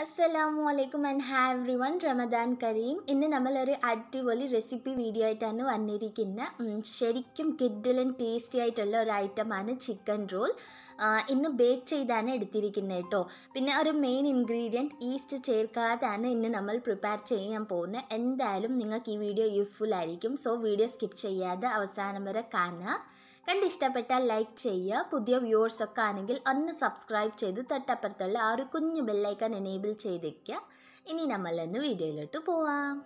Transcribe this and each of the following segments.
അസ്സലാമു അലൈക്കും and hi everyone Ramadan കരീം ഇന്ന് നമ്മളൊരു അടിപൊളി റെസിപ്പി വീഡിയോ ആയിട്ടാണ് വന്നിരിക്കുന്നത് ഉം, ശരിക്കും കിഡിലും ടേസ്റ്റി ആയിട്ടുള്ള ഒരു ഐറ്റമാണ് ചിക്കൻ റോൾ ഇന്ന് ബേക്ക് ചെയ്താണ് എടുത്തിരിക്കുന്നത് കേട്ടോ പിന്നെ ഒരു മെയിൻ ഇൻഗ്രീഡിയൻറ്റ് ഈസ്റ്റ് ചേർക്കാതാണ് ഇന്ന് നമ്മൾ പ്രിപ്പയർ ചെയ്യാൻ പോകുന്നത് എന്തായാലും നിങ്ങൾക്ക് ഈ വീഡിയോ യൂസ്ഫുൾ ആയിരിക്കും സോ വീഡിയോ സ്കിപ്പ് ചെയ്യാതെ അവസാനം വരെ കാണുക കണ്ട് ഇഷ്ടപ്പെട്ടാൽ ലൈക്ക് ചെയ്യുക പുതിയ വ്യൂവേഴ്സ് ഒക്കെ ആണെങ്കിൽ ഒന്ന് സബ്സ്ക്രൈബ് ചെയ്ത് തൊട്ടപ്പുറത്തുള്ള ആ ഒരു കുഞ്ഞു ബെല്ലൈക്കൺ എനേബിൾ ചെയ്തേക്കുക ഇനി നമ്മൾ ഇന്ന് വീഡിയോയിലോട്ട് പോവാം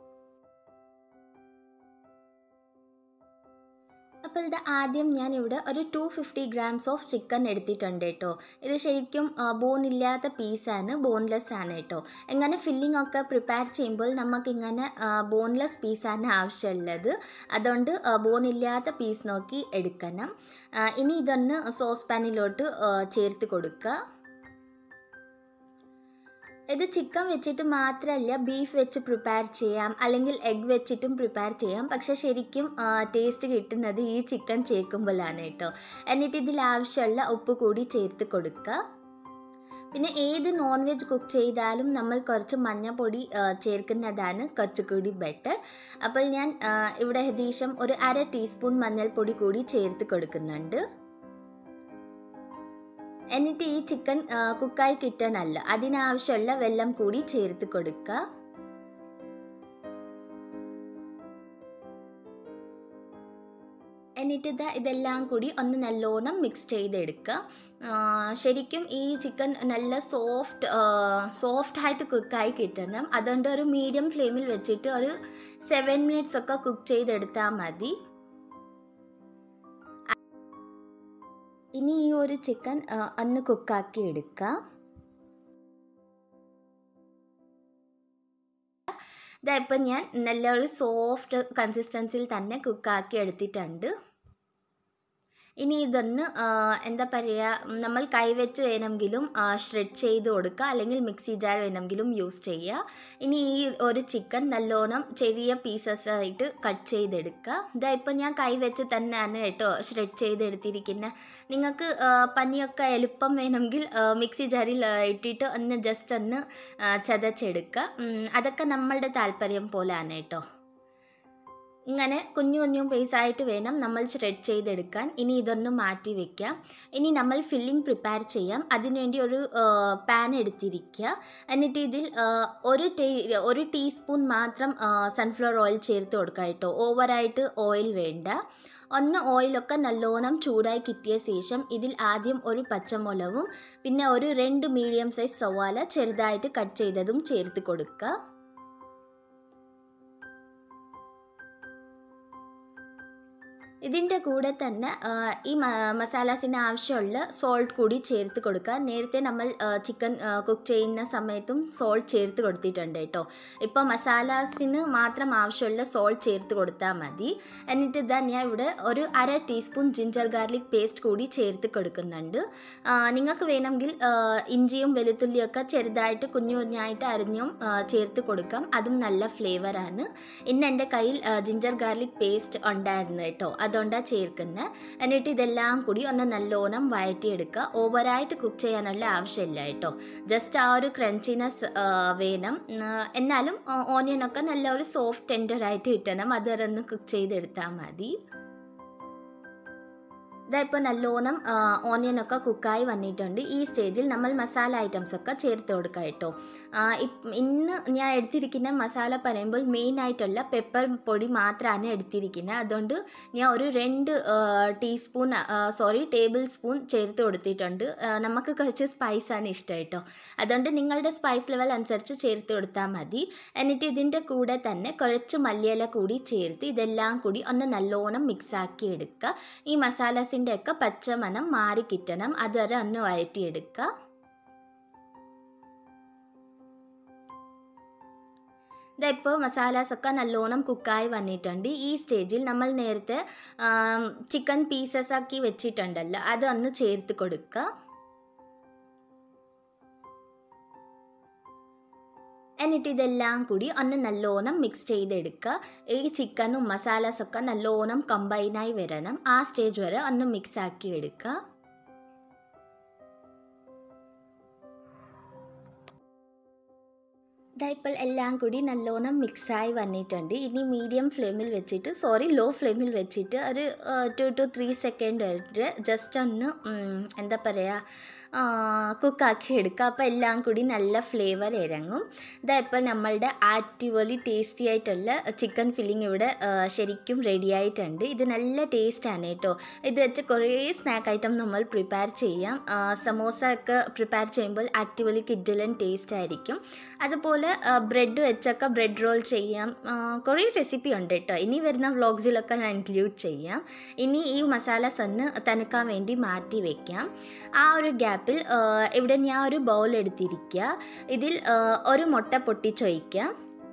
അപ്പോൾ ഇത് ആദ്യം ഞാൻ ഇവിടെ ഒരു two fifty grams of chicken എടുത്തിട്ടുണ്ട് കേട്ടോ ഇത് ശരിക്കും ബോൺ ഇല്ലാത്ത പീസാണ് ബോൺലെസ് ആണ് കേട്ടോ എങ്ങനെ ഫില്ലിംഗ് ഒക്കെ പ്രിപ്പയർ ചെയ്യുമ്പോൾ നമുക്കിങ്ങനെ ബോൺലെസ് പീസാണ് ആവശ്യമുള്ളത് അതുകൊണ്ട് ബോൺ ഇല്ലാത്ത പീസ് നോക്കി എടുക്കണം ആ, ഇനി ഇതൊന്ന് സോസ് പാനിലോട്ട് ചേർത്ത് കൊടുക്കുക ഇത് ചിക്കൻ വെച്ചിട്ട് മാത്രമല്ല ബീഫ് വെച്ച് പ്രിപ്പയർ ചെയ്യാം അല്ലെങ്കിൽ എഗ് വെച്ചിട്ടും പ്രിപ്പയർ ചെയ്യാം പക്ഷെ ശരിക്കും ടേസ്റ്റ് കിട്ടുന്നത് ഈ ചിക്കൻ ചേർക്കുമ്പോഴാണ് കേട്ടോ എന്നിട്ട് ഇതിൽ ആവശ്യമുള്ള ഉപ്പ് കൂടി ചേർത്ത് കൊടുക്കുക പിന്നെ ഏത് നോൺ വെജ് കുക്ക് ചെയ്താലും നമ്മൾ കുറച്ച് മഞ്ഞൾപ്പൊടി ആ, ചേർക്കുന്നതാണ് കുറച്ചുകൂടി ബെറ്റർ അപ്പോൾ ഞാൻ ആ, ഇവിടെ ഏകദേശം ഒരു അര ടീസ്പൂൺ മഞ്ഞൾപ്പൊടി കൂടി ചേർത്ത് കൊടുക്കുന്നുണ്ട് എന്നിട്ട് ഈ ചിക്കൻ കുക്കായി കിട്ടാനല്ല അതിനാവശ്യമുള്ള വെള്ളം കൂടി ചേർത്ത് കൊടുക്കുക എന്നിട്ട് ഇതാ ഇതെല്ലാം കൂടി ഒന്ന് നല്ലോണം മിക്സ് ചെയ്തെടുക്കുക ആ, ശരിക്കും ഈ ചിക്കൻ നല്ല സോഫ്റ്റ് സോഫ്റ്റ് ആയിട്ട് കുക്കായി കിട്ടണം അതുകൊണ്ട് ഒരു മീഡിയം ഫ്ലെയിമിൽ വെച്ചിട്ട് ഒരു സെവൻ മിനിറ്റ്സ് ഒക്കെ കുക്ക് ചെയ്തെടുത്താൽ മതി ഇനി ഈ ഒരു ചിക്കൻ ഒന്ന് കുക്കാക്കി എടുക്കുക ഇതാ ഇപ്പം ഞാൻ നല്ലൊരു സോഫ്റ്റ് കൺസിസ്റ്റൻസിയിൽ തന്നെ കുക്കാക്കി എടുത്തിട്ടുണ്ട് ഇനി ഇതൊന്ന് ആ, എന്താ പറയുക നമ്മൾ കൈവച്ച് വേണമെങ്കിലും ഷ്രെഡ് ചെയ്ത് കൊടുക്കുക അല്ലെങ്കിൽ മിക്സി ജാർ വേണമെങ്കിലും യൂസ് ചെയ്യുക ഇനി ഈ ഒരു ചിക്കൻ നല്ലോണം ചെറിയ പീസസ് ആയിട്ട് കട്ട് ചെയ്തെടുക്കുക ഇതാ ഇപ്പം ഞാൻ കൈവച്ച് തന്നെയാണ് കേട്ടോ ഷ്രെഡ് ചെയ്തെടുത്തിരിക്കുന്നത് നിങ്ങൾക്ക് ആ, പനിയൊക്കെ എളുപ്പം വേണമെങ്കിൽ ആ, മിക്സി ജാറിൽ ആ, ഇട്ടിട്ട് ഒന്ന് ജസ്റ്റ് ഒന്ന് ആ, ചതച്ചെടുക്കുക ഉം, അതൊക്കെ നമ്മളുടെ താല്പര്യം പോലെയാണ് കേട്ടോ ഇങ്ങനെ കുഞ്ഞു കുഞ്ഞു പീസായിട്ട് വേണം നമ്മൾ ഷ്രെഡ് ചെയ്തെടുക്കാൻ ഇനി ഇതൊന്ന് മാറ്റി വെക്കാം ഇനി നമ്മൾ ഫില്ലിംഗ് പ്രിപ്പയർ ചെയ്യാം അതിനുവേണ്ടി ഒരു പാൻ എടുത്തിരിക്കുക എന്നിട്ട് ഇതിൽ ആ, ഒരു ടീ ഒരു ടീസ്പൂൺ മാത്രം സൺഫ്ലവർ ഓയിൽ ചേർത്ത് കൊടുക്കുക കേട്ടോ ഓവറായിട്ട് ഓയിൽ വേണ്ട ഒന്ന് ഓയിലൊക്കെ നല്ലോണം ചൂടായി കിട്ടിയ ശേഷം ഇതിൽ ആദ്യം ഒരു പച്ചമുളകും പിന്നെ ഒരു രണ്ട് മീഡിയം സൈസ് സവാല ചെറുതായിട്ട് കട്ട് ചെയ്തതും ചേർത്ത് കൊടുക്കുക ഇതിൻ്റെ കൂടെ തന്നെ ആ, ഈ മ- മസാലാസിന് ആവശ്യമുള്ള സോൾട്ട് കൂടി ചേർത്ത് കൊടുക്കുക നേരത്തെ നമ്മൾ ചിക്കൻ കുക്ക് ചെയ്യുന്ന സമയത്തും സോൾട്ട് ചേർത്ത് കൊടുത്തിട്ടുണ്ട് കേട്ടോ ഇപ്പോൾ മസാലാസിന് മാത്രം ആവശ്യമുള്ള സോൾട്ട് ചേർത്ത് കൊടുത്താൽ മതി എന്നിട്ട് ഇതാ ഞാൻ ഇവിടെ ഒരു അര ടീസ്പൂൺ ജിഞ്ചർ ഗാർലിക് പേസ്റ്റ് കൂടി ചേർത്ത് കൊടുക്കുന്നുണ്ട് ആ, നിങ്ങൾക്ക് വേണമെങ്കിൽ ആ, ഇഞ്ചിയും വെളുത്തുള്ളിയൊക്കെ ചെറുതായിട്ട് കുഞ്ഞു കുഞ്ഞായിട്ട് അരിഞ്ഞും ആ, ചേർത്ത് കൊടുക്കാം അതും നല്ല ഫ്ലേവറാണ് ഇന്ന് എൻ്റെ കയ്യിൽ ആ, ജിഞ്ചർ ഗാർലിക് പേസ്റ്റ് ഉണ്ടായിരുന്നു കേട്ടോ അതുകൊണ്ടാണ് ചേർക്കുന്നത് എന്നിട്ട് ഇതെല്ലാം കൂടി ഒന്ന് നല്ലോണം വഴറ്റിയെടുക്കുക ഓവറായിട്ട് കുക്ക് ചെയ്യാനുള്ള ആവശ്യമില്ല കേട്ടോ ജസ്റ്റ് ആ ഒരു ക്രഞ്ചിനെസ് വേണം ഉം, എന്നാലും ഓനിയനൊക്കെ നല്ല ഒരു സോഫ്റ്റ് ടെൻഡറായിട്ട് കിട്ടണം അത് വരെ ഒന്ന് കുക്ക് ചെയ്തെടുത്താൽ മതി ഇതാ ഇപ്പോൾ നല്ലോണം ഓണിയനൊക്കെ കുക്കായി വന്നിട്ടുണ്ട് ഈ സ്റ്റേജിൽ നമ്മൾ മസാല ഐറ്റംസ് ഒക്കെ ചേർത്ത് കൊടുക്കുക കേട്ടോ ആ, ഇപ്- ഇന്ന് ഞാൻ എടുത്തിരിക്കുന്ന മസാല പറയുമ്പോൾ മെയിൻ ആയിട്ടുള്ള പെപ്പർ പൊടി മാത്രമാണ് എടുത്തിരിക്കുന്നത് അതുകൊണ്ട് ഞാൻ ഒരു രണ്ട് ടീസ്പൂൺ സോറി ടേബിൾ സ്പൂൺ ചേർത്ത് കൊടുത്തിട്ടുണ്ട് ആ, നമുക്ക് കുറച്ച് സ്പൈസാണ് ഇഷ്ടം കേട്ടോ അതുകൊണ്ട് നിങ്ങളുടെ സ്പൈസ് ലെവൽ അനുസരിച്ച് ചേർത്ത് കൊടുത്താൽ മതി എന്നിട്ട് ഇതിൻ്റെ കൂടെ തന്നെ കുറച്ച് മല്ലിയില കൂടി ചേർത്ത് ഇതെല്ലാം കൂടി ഒന്ന് നല്ലോണം മിക്സ് ആക്കി എടുക്കുക ഈ മസാലസിൻ്റെ ഒക്കെ പച്ചമണം മാറി കിട്ടണം അതുവരെ ഒന്ന് വഴറ്റിയെടുക്കുക ഇതാ ഇപ്പോൾ മസാലാസ് ഒക്കെ നല്ലോണം കുക്കായി വന്നിട്ടുണ്ട് ഈ സ്റ്റേജിൽ നമ്മൾ നേരത്തെ ചിക്കൻ പീസസ് ആക്കി വെച്ചിട്ടുണ്ടല്ലോ അത് ഒന്ന് ചേർത്ത് കൊടുക്കുക എന്നിട്ട് ഇതെല്ലാം കൂടി ഒന്ന് നല്ലോണം മിക്സ് ചെയ്തെടുക്കുക ഈ ചിക്കനും മസാലാസൊക്കെ നല്ലോണം കമ്പൈനായി വരണം ആ സ്റ്റേജ് വരെ ഒന്ന് മിക്സ് ആക്കി എടുക്കുക ദാ ഇപ്പോൾ എല്ലാം കൂടി നല്ലോണം മിക്സായി വന്നിട്ടുണ്ട് ഇനി മീഡിയം ഫ്ലെയിമിൽ വെച്ചിട്ട് സോറി ലോ ഫ്ലെയിമിൽ വെച്ചിട്ട് ഒരു ടു ടു ത്രീ സെക്കൻഡ് വരെ ജസ്റ്റ് ഒന്ന് ഉം, എന്താ പറയുക കുക്കാക്കി എടുക്കുക അപ്പോൾ എല്ലാം കൂടി നല്ല ഫ്ലേവർ ഇറങ്ങും ഇതാ ഇപ്പോൾ നമ്മളുടെ അടിപൊളി ടേസ്റ്റി ആയിട്ടുള്ള ചിക്കൻ ഫില്ലിംഗ് ഇവിടെ ആ, ശരിക്കും റെഡി ആയിട്ടുണ്ട് ഇത് നല്ല ടേസ്റ്റാണ് കേട്ടോ ഇത് വെച്ച് കുറേ സ്നാക്ക് ഐറ്റം നമ്മൾ പ്രിപ്പയർ ചെയ്യാം ആ, സമോസ ഒക്കെ പ്രിപ്പയർ ചെയ്യുമ്പോൾ അടിപൊളി കിഡിലൻ ടേസ്റ്റ് ആയിരിക്കും അതുപോലെ ബ്രെഡ് വെച്ചൊക്കെ ബ്രെഡ് റോൾ ചെയ്യാം ആ, കുറേ റെസിപ്പി ഉണ്ട് കേട്ടോ ഇനി വരുന്ന വ്ളോഗ്സിലൊക്കെ ഞാൻ ഇൻക്ലൂഡ് ചെയ്യാം ഇനി ഈ മസാലാസ് ഒന്ന് തണുക്കാൻ വേണ്ടി മാറ്റി വെക്കാം ആ ഒരു ഗ്യാപ്പിൽ ഇവിടെ ഞാൻ ഒരു ബൗൾ എടുത്തിരിക്കുക ഇതിൽ ആ, ഒരു മുട്ട പൊട്ടിച്ചൊഴിക്കാം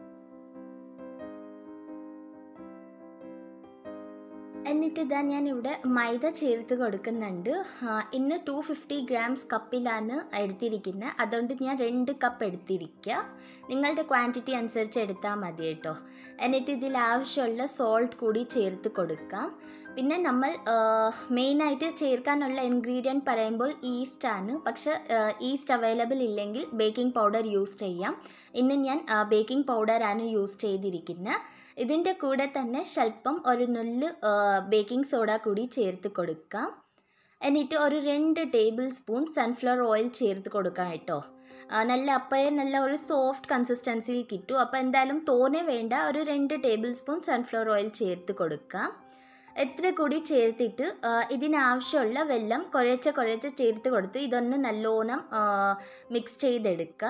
എന്നിട്ട് ഇതാ ഞാൻ ഇവിടെ മൈദ ചേർത്ത് കൊടുക്കുന്നുണ്ട് ആ, ഇന്ന് ടു ഫിഫ്റ്റി ഗ്രാംസ് കപ്പിലാണ് എടുത്തിരിക്കുന്നത് അതുകൊണ്ട് ഞാൻ രണ്ട് കപ്പ് എടുത്തിരിക്കുക നിങ്ങളുടെ ക്വാണ്ടിറ്റി അനുസരിച്ച് എടുത്താൽ മതി കേട്ടോ എന്നിട്ട് ഇതിൽ ആവശ്യമുള്ള സോൾട്ട് കൂടി ചേർത്ത് കൊടുക്കാം പിന്നെ നമ്മൾ മെയിനായിട്ട് ചേർക്കാനുള്ള ഇൻഗ്രീഡിയൻറ്റ് പറയുമ്പോൾ ഈസ്റ്റ് ആണ് പക്ഷെ ഈസ്റ്റ് അവൈലബിൾ ഇല്ലെങ്കിൽ ബേക്കിംഗ് പൗഡർ യൂസ് ചെയ്യാം ഇന്ന് ഞാൻ ബേക്കിംഗ് പൗഡറാണ് യൂസ് ചെയ്തിരിക്കുന്നത് ഇതിൻ്റെ കൂടെ തന്നെ സ്വല്പം ഒരു നുള്ള് ബേക്കിംഗ് സോഡ കൂടി ചേർത്ത് കൊടുക്കാം എന്നിട്ട് ഒരു രണ്ട് ടേബിൾ സ്പൂൺ സൺഫ്ലവർ ഓയിൽ ചേർത്ത് കൊടുക്കാം കേട്ടോ ആ, നല്ല അപ്പയെ നല്ല ഒരു സോഫ്റ്റ് കൺസിസ്റ്റൻസിയിൽ കിട്ടും അപ്പോൾ എന്തായാലും തോനെ വേണ്ട ഒരു രണ്ട് ടേബിൾ സ്പൂൺ സൺഫ്ലവർ ഓയിൽ ചേർത്ത് കൊടുക്കാം എത്ര കൂടി ചേർത്തിട്ട് ആ, ഇതിനാവശ്യമുള്ള വെള്ളം കുഴച്ച് കുഴച്ച് ചേർത്ത് കൊടുത്ത് ഇതൊന്ന് നല്ലോണം മിക്സ് ചെയ്തെടുക്കുക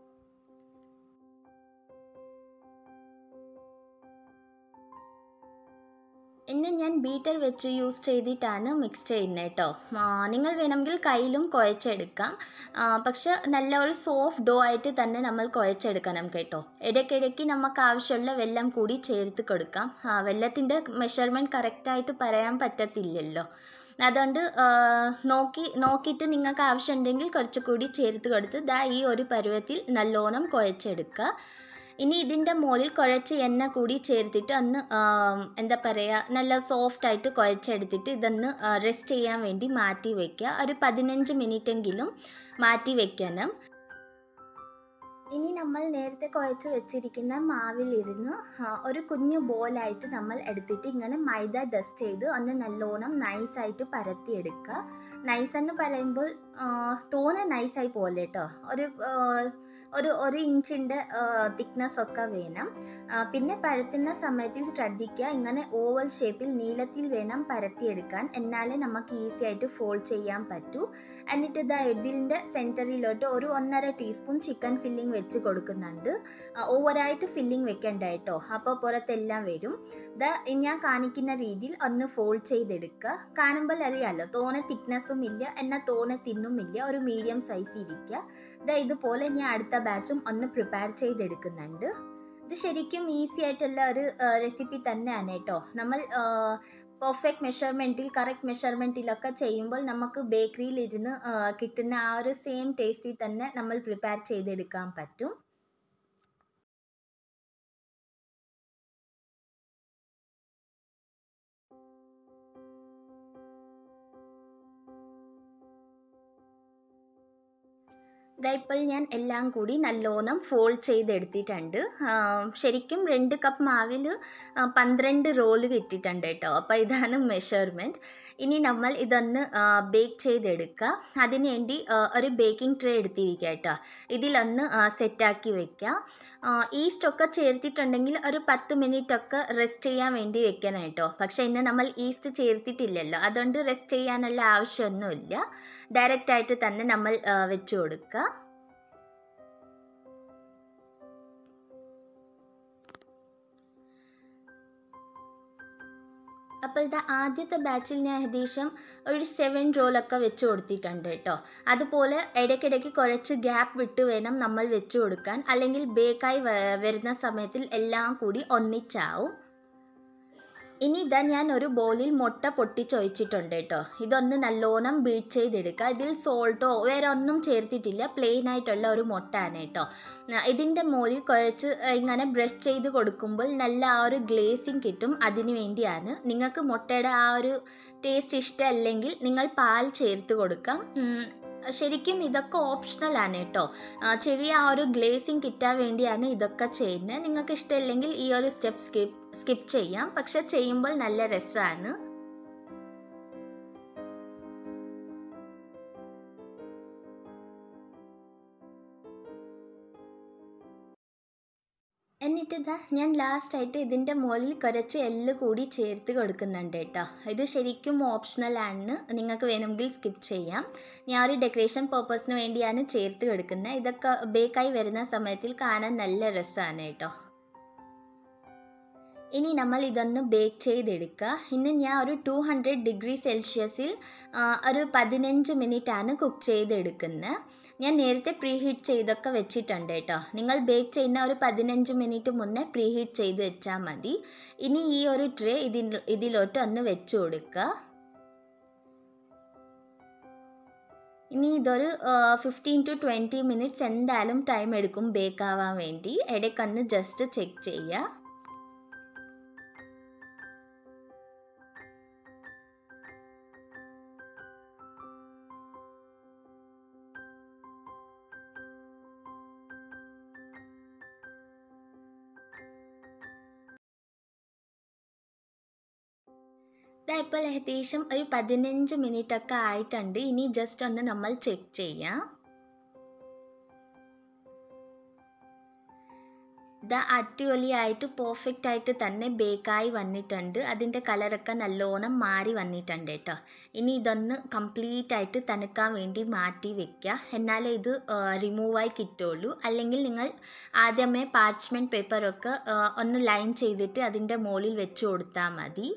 ഇന്ന് ഞാൻ ബീറ്റർ വെച്ച് യൂസ് ചെയ്തിട്ടാണ് മിക്സ് ചെയ്യുന്നത് കേട്ടോ ആ, നിങ്ങൾ വേണമെങ്കിൽ കയ്യിലും കുഴച്ചെടുക്കാം ആ, പക്ഷെ നല്ല ഒരു സോഫ്റ്റ് ഡോ ആയിട്ട് തന്നെ നമ്മൾ കുഴച്ചെടുക്കണം കേട്ടോ ഇടയ്ക്കിടയ്ക്ക് നമുക്ക് ആവശ്യമുള്ള വെള്ളം കൂടി ചേർത്ത് കൊടുക്കാം ആ, വെള്ളത്തിൻ്റെ മെഷർമെൻറ്റ് കറക്റ്റായിട്ട് പറയാൻ പറ്റത്തില്ലല്ലോ അതുകൊണ്ട് ആ, നോക്കി നോക്കിയിട്ട് നിങ്ങൾക്ക് ആവശ്യമുണ്ടെങ്കിൽ കുറച്ചുകൂടി ചേർത്ത് കൊടുത്ത് ദാ ഈ ഒരു പരുവത്തിൽ നല്ലോണം കുഴച്ചെടുക്കുക ഇനി ഇതിൻ്റെ മുകളിൽ കുറച്ച് എണ്ണ കൂടി ചേർത്തിട്ട് ഒന്ന് ആം, എന്താ പറയുക നല്ല സോഫ്റ്റ് ആയിട്ട് കുഴച്ചെടുത്തിട്ട് ഇതൊന്ന് റെസ്റ്റ് ചെയ്യാൻ വേണ്ടി മാറ്റി വയ്ക്കുക ഒരു പതിനഞ്ച് മിനിറ്റ് എങ്കിലും മാറ്റി വെക്കണം ഇനി നമ്മൾ നേരത്തെ കുഴച്ച് വെച്ചിരിക്കുന്ന മാവിലിരുന്ന് ആ, ഒരു കുഞ്ഞു ബോലായിട്ട് നമ്മൾ എടുത്തിട്ട് ഇങ്ങനെ മൈദ ഡസ്റ്റ് ചെയ്ത് ഒന്ന് നല്ലോണം നൈസായിട്ട് പരത്തിയെടുക്കുക നൈസ് എന്ന് പറയുമ്പോൾ ആ, തോനെ നൈസായി പോലെ കേട്ടോ ഒരു ആ, ഒരു ഒരു ഇഞ്ചിൻ്റെ തിക്നെസ് ഒക്കെ വേണം ആ, പിന്നെ പരത്തുന്ന സമയത്തിൽ ശ്രദ്ധിക്കുക ഇങ്ങനെ ഓവൽ ഷേപ്പിൽ നീളത്തിൽ വേണം പരത്തിയെടുക്കാൻ എന്നാലേ നമുക്ക് ഈസി ആയിട്ട് ഫോൾഡ് ചെയ്യാൻ പറ്റൂ എന്നിട്ട് ഇതാ ഇതിൻ്റെ സെൻറ്ററിലോട്ട് ഒരു ഒന്നര ടീസ്പൂൺ ചിക്കൻ ഫില്ലിംഗ് വെച്ച് കൊടുക്കുന്നുണ്ട് ആ, ഓവറായിട്ട് ഫില്ലിംഗ് വെക്കണ്ട കേട്ടോ അപ്പോൾ പുറത്തെല്ലാം വരും ഇതാ ഞാൻ കാണിക്കുന്ന രീതിയിൽ ഒന്ന് ഫോൾഡ് ചെയ്തെടുക്കുക കാണുമ്പോൾ അറിയാമല്ലോ തോനെ തിക്നെസ്സും ഇല്ല എന്നാൽ തോനെ തിന്നും ഇല്ല ഒരു മീഡിയം സൈസ് ഇരിക്കുക ഇതാ ഇതുപോലെ ഞാൻ അടുത്ത ബാച്ചും ഒന്ന് പ്രിപ്പയർ ചെയ്തെടുക്കുന്നുണ്ട് ഇത് ശരിക്കും ഈസി ആയിട്ടുള്ള ഒരു റെസിപ്പി തന്നെയാണ് കേട്ടോ നമ്മൾ പെർഫെക്റ്റ് മെഷർമെൻറ്റിൽ കറക്റ്റ് മെഷർമെൻറ്റിലൊക്കെ ചെയ്യുമ്പോൾ നമുക്ക് ബേക്കറിയിൽ ഇരുന്ന് ആ, കിട്ടുന്ന ആ ഒരു സെയിം ടേസ്റ്റിൽ തന്നെ നമ്മൾ പ്രിപ്പയർ ചെയ്തെടുക്കാൻ പറ്റും ദാ ഇപ്പോൾ ഞാൻ എല്ലാം കൂടി നല്ലോണം ഫോൾഡ് ചെയ്തെടുത്തിട്ടുണ്ട് ആ, ശരിക്കും രണ്ട് കപ്പ് മാവിൽ ആ, പന്ത്രണ്ട് റോള് കിട്ടിയിട്ടുണ്ട് കേട്ടോ അപ്പോൾ ഇതാണ് മെഷർമെൻറ്റ് ഇനി നമ്മൾ ഇതൊന്ന് ബേക്ക് ചെയ്തെടുക്കുക അതിന് വേണ്ടി ആ, ഒരു ബേക്കിംഗ് ട്രേ എടുത്തിരിക്കുക കേട്ടോ ഇതിലൊന്ന് സെറ്റാക്കി വെക്കുക ഈസ്റ്റ് ഒക്കെ ചേർത്തിട്ടുണ്ടെങ്കിൽ ഒരു പത്ത് മിനിറ്റ് ഒക്കെ റെസ്റ്റ് ചെയ്യാൻ വേണ്ടി വെക്കണം കേട്ടോ പക്ഷേ ഇന്ന് നമ്മൾ ഈസ്റ്റ് ചേർത്തിട്ടില്ലല്ലോ അതുകൊണ്ട് റെസ്റ്റ് ചെയ്യാനുള്ള ആവശ്യമൊന്നുമില്ല ഡയറക്റ്റ് ആയിട്ട് തന്നെ നമ്മൾ ആ, വെച്ച് കൊടുക്കുക അപ്പോൾ ഇത് ആദ്യത്തെ ബാച്ചിൽ ഞാൻ ഏകദേശം ഒരു സെവൻ റോളൊക്കെ വെച്ച് കൊടുത്തിട്ടുണ്ട് കേട്ടോ അതുപോലെ ഇടയ്ക്കിടയ്ക്ക് കുറച്ച് ഗ്യാപ്പ് വിട്ട് വേണം നമ്മൾ വെച്ച് കൊടുക്കാൻ അല്ലെങ്കിൽ ബേക്കായി വ- വരുന്ന സമയത്തിൽ എല്ലാം കൂടി ഒന്നിച്ചാവും ഇനി ഇതാ ഞാൻ ഒരു ബോളിൽ മുട്ട പൊട്ടിച്ചൊഴിച്ചിട്ടുണ്ട് കേട്ടോ ഇതൊന്ന് നല്ലോണം ബീറ്റ് ചെയ്തെടുക്കുക ഇതിൽ സോൾട്ടോ വേറെ ഒന്നും ചേർത്തിട്ടില്ല പ്ലെയിൻ ആയിട്ടുള്ള ഒരു മുട്ടയാണ് കേട്ടോ ആ, ഇതിൻ്റെ മുകളിൽ കുറച്ച് ആ, ഇങ്ങനെ ബ്രഷ് ചെയ്ത് കൊടുക്കുമ്പോൾ നല്ല ആ ഒരു ഗ്ലേസിങ് കിട്ടും അതിന് വേണ്ടിയാണ് നിങ്ങൾക്ക് മുട്ടയുടെ ആ ഒരു ടേസ്റ്റ് ഇഷ്ടമല്ലെങ്കിൽ നിങ്ങൾ പാൽ ചേർത്ത് കൊടുക്കാം ഉം, ശരിക്കും ഇതൊക്കെ ഓപ്ഷണലാണ് കേട്ടോ ആ, ചെറിയ ആ ഒരു ഗ്ലേസിങ് കിട്ടാൻ വേണ്ടിയാണ് ഇതൊക്കെ ചെയ്യുന്നത് നിങ്ങൾക്ക് ഇഷ്ടമില്ലെങ്കിൽ ഈ ഒരു സ്റ്റെപ്പ് സ്കിപ്പ് സ്കിപ്പ് ചെയ്യാം പക്ഷെ ചെയ്യുമ്പോൾ നല്ല രസമാണ് എന്നിട്ട് ഇതാ ഞാൻ ലാസ്റ്റായിട്ട് ഇതിൻ്റെ മുകളിൽ കുറച്ച് എല്ല് കൂടി ചേർത്ത് കൊടുക്കുന്നുണ്ട് കേട്ടോ ഇത് ശരിക്കും ഓപ്ഷണലാണ് നിങ്ങൾക്ക് വേണമെങ്കിൽ സ്കിപ്പ് ചെയ്യാം ഞാൻ ഒരു ഡെക്കറേഷൻ പർപ്പസിന് വേണ്ടിയാണ് ചേർത്ത് കൊടുക്കുന്നത് ഇതൊക്കെ ബേക്കായി വരുന്ന സമയത്തിൽ കാണാൻ നല്ല രസമാണ് കേട്ടോ ഇനി നമ്മൾ ഇതൊന്ന് ബേക്ക് ചെയ്തെടുക്കുക ഇന്ന് ഞാൻ ഒരു ടു ഹൺഡ്രഡ് ഡിഗ്രി സെൽഷ്യസിൽ ആ, ഒരു പതിനഞ്ച് മിനിറ്റാണ് കുക്ക് ചെയ്തെടുക്കുന്നത് ഞാൻ നേരത്തെ പ്രീ ഹീറ്റ് ചെയ്തൊക്കെ വെച്ചിട്ടുണ്ട് കേട്ടോ നിങ്ങൾ ബേക്ക് ചെയ്യുന്ന ഒരു പതിനഞ്ച് മിനിറ്റ് മുന്നേ പ്രീ ഹീറ്റ് ചെയ്ത് വെച്ചാൽ മതി ഇനി ഈ ഒരു ട്രേ ഇതിൽ ഇതിലോട്ട് ഒന്ന് വെച്ച് കൊടുക്കുക ഇനി ഇതൊരു ഫിഫ്റ്റീൻ ടു ട്വൻറ്റി മിനിറ്റ്സ് എന്തായാലും ടൈം എടുക്കും ബേക്ക് ആവാൻ വേണ്ടി ഇടയ്ക്കൊന്ന് ജസ്റ്റ് ചെക്ക് ചെയ്യുക ദാ ഇപ്പോൾ ഏകദേശം ഒരു പതിനഞ്ച് മിനിറ്റ് ഒക്കെ ആയിട്ടുണ്ട് ഇനി ജസ്റ്റ് ഒന്ന് നമ്മൾ ചെക്ക് ചെയ്യാം ഇത് അടിപൊളിയായിട്ട് പെർഫെക്റ്റ് ആയിട്ട് തന്നെ ബേക്കായി വന്നിട്ടുണ്ട് അതിൻ്റെ കളറൊക്കെ നല്ലോണം മാറി വന്നിട്ടുണ്ട് കേട്ടോ ഇനി ഇതൊന്ന് കംപ്ലീറ്റ് ആയിട്ട് തണുക്കാൻ വേണ്ടി മാറ്റി വെക്കുക എന്നാലേ ഇത് റിമൂവായി കിട്ടുള്ളൂ അല്ലെങ്കിൽ നിങ്ങൾ ആദ്യമേ പാർച്ച്മെൻറ്റ് പേപ്പറൊക്കെ ഒന്ന് ലൈൻ ചെയ്തിട്ട് അതിൻ്റെ മുകളിൽ വെച്ച് കൊടുത്താൽ മതി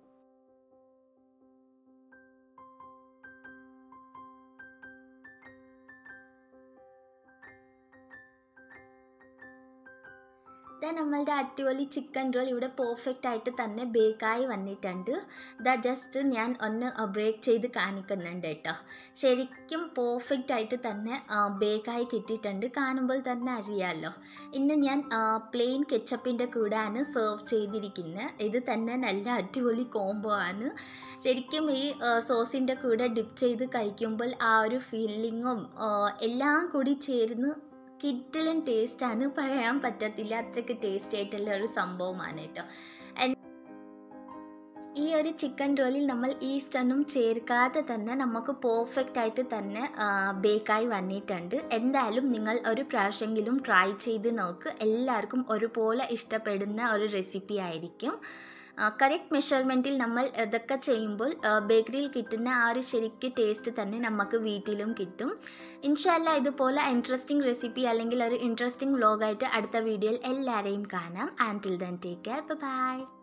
ദാ നമ്മളുടെ അടിപൊളി ചിക്കൻ റോൾ ഇവിടെ പെർഫെക്റ്റ് ആയിട്ട് തന്നെ ബേക്കായി വന്നിട്ടുണ്ട് ദാ ജസ്റ്റ് ഞാൻ ഒന്ന് ബ്രേക്ക് ചെയ്ത് കാണിക്കുന്നുണ്ട് കേട്ടോ ശരിക്കും പെർഫെക്റ്റ് ആയിട്ട് തന്നെ ബേക്കായി കിട്ടിയിട്ടുണ്ട് കാണുമ്പോൾ തന്നെ അറിയാമല്ലോ ഇന്ന് ഞാൻ പ്ലെയിൻ കെച്ചപ്പിൻ്റെ കൂടെയാണ് സെർവ് ചെയ്തിരിക്കുന്നത് ഇത് തന്നെ നല്ല അടിപൊളി കോംബോ ആണ് ശരിക്കും ഈ സോസിൻ്റെ കൂടെ ഡിപ്പ് ചെയ്ത് കഴിക്കുമ്പോൾ ആ ഒരു ഫീലിങ്ങും എല്ലാം കൂടി ചേർന്ന് കിഡിലും ടേസ്റ്റാണ് പറയാൻ പറ്റത്തില്ല അത്രയ്ക്ക് ടേസ്റ്റ് ആയിട്ടുള്ള ഒരു സംഭവമാണ് കേട്ടോ ഈ ഒരു ചിക്കൻ റോളിൽ നമ്മൾ ഈസ്റ്റ് ഒന്നും ചേർക്കാതെ തന്നെ നമുക്ക് പെർഫെക്റ്റ് ആയിട്ട് തന്നെ ബേക്കായി വന്നിട്ടുണ്ട് എന്തായാലും നിങ്ങൾ ഒരു പ്രാവശ്യമെങ്കിലും ട്രൈ ചെയ്ത് നോക്ക് എല്ലാവർക്കും ഒരുപോലെ ഇഷ്ടപ്പെടുന്ന ഒരു റെസിപ്പി ആയിരിക്കും കറക്റ്റ് മെഷർമെൻറ്റിൽ നമ്മൾ ഇതൊക്കെ ചെയ്യുമ്പോൾ ബേക്കറിയിൽ കിട്ടുന്ന ആ ഒരു ശരിക്ക് ടേസ്റ്റ് തന്നെ നമുക്ക് വീട്ടിലും കിട്ടും ഇൻഷാല്ല ഇതുപോലെ ഇൻട്രസ്റ്റിംഗ് റെസിപ്പി അല്ലെങ്കിൽ ഒരു ഇൻട്രസ്റ്റിംഗ് വ്ലോഗായിട്ട് അടുത്ത വീഡിയോയിൽ എല്ലാവരെയും കാണാം and till then take care by